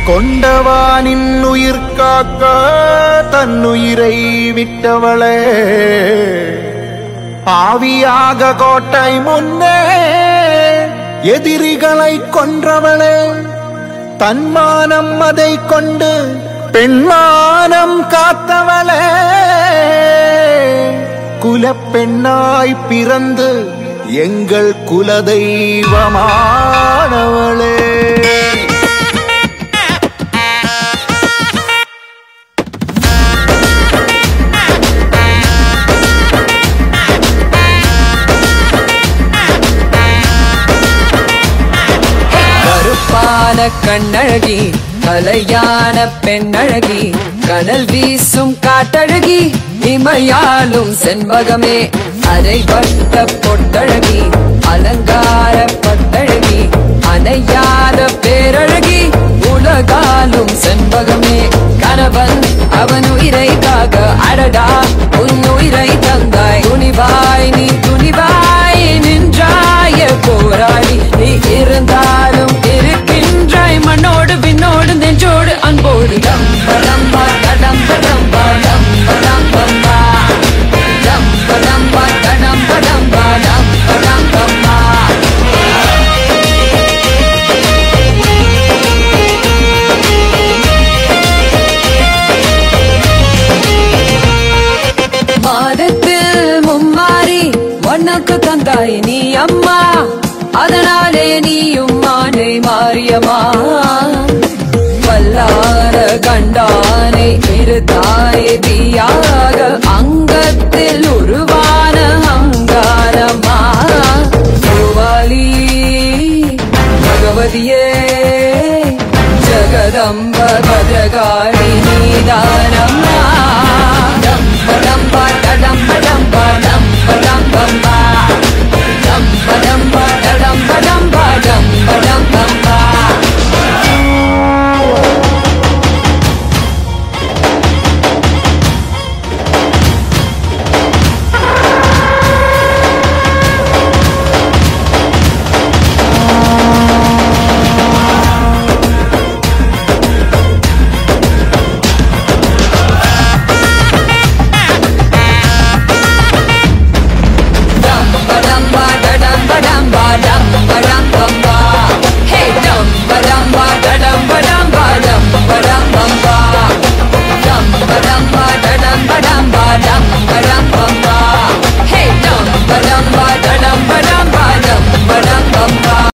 கொண்டவானின் உயிர் காக்க தன்னுயிரை விட்டவளே ஆவியாக கோட்டை முன்னே எதிரிகளை கொன்றவளே தன்மானம் அதை கொண்டு பெண்மானம் காத்தவளே குலப்பெண்ணாய் பிறந்து எங்கள் குலதெய்வமானவளே கருப்பான கண்ணழகி கலையான பெண்ணழகி கனல் வீசும் காட்டழகி இமையாலும் செண்பகமே அரைவட்ட பொட்டழகி அலங்கார பட்டழகி அணையாத பேரழகி உலகாலும் செண்பகமே கணவன் அவன் உயிரை காக்க அடடா உன் உயிரை தந்தாய் துணிவாய் நீ துணிவாய் நின்றாய போராடி நீ இருந்தாலும் இருக்கின்றாய் மண்ணோடு விண்ணோடு நெஞ்சோடு அன்போடு டம்ப டம்பா டடம்ப டம்பா டம்ப டம்பம்பா டம்ப டம்பா டடம்ப டம்பா டம்ப டம்பம்பா மாதத்தில் மும்மாறி உனக்கு தந்தாய் நீ அம்மா அதனாலே நீயும் மானை மாறியம்மா வல்லார கண்டானை இருத்தாயே தீயாக அங்கத்தில் உருவான அங்காரம்மா பூவாலி பகவதியே ஜகதம்ப பத்ரகாளி நீதானம்மா டம்ப டம்ப டடம்ப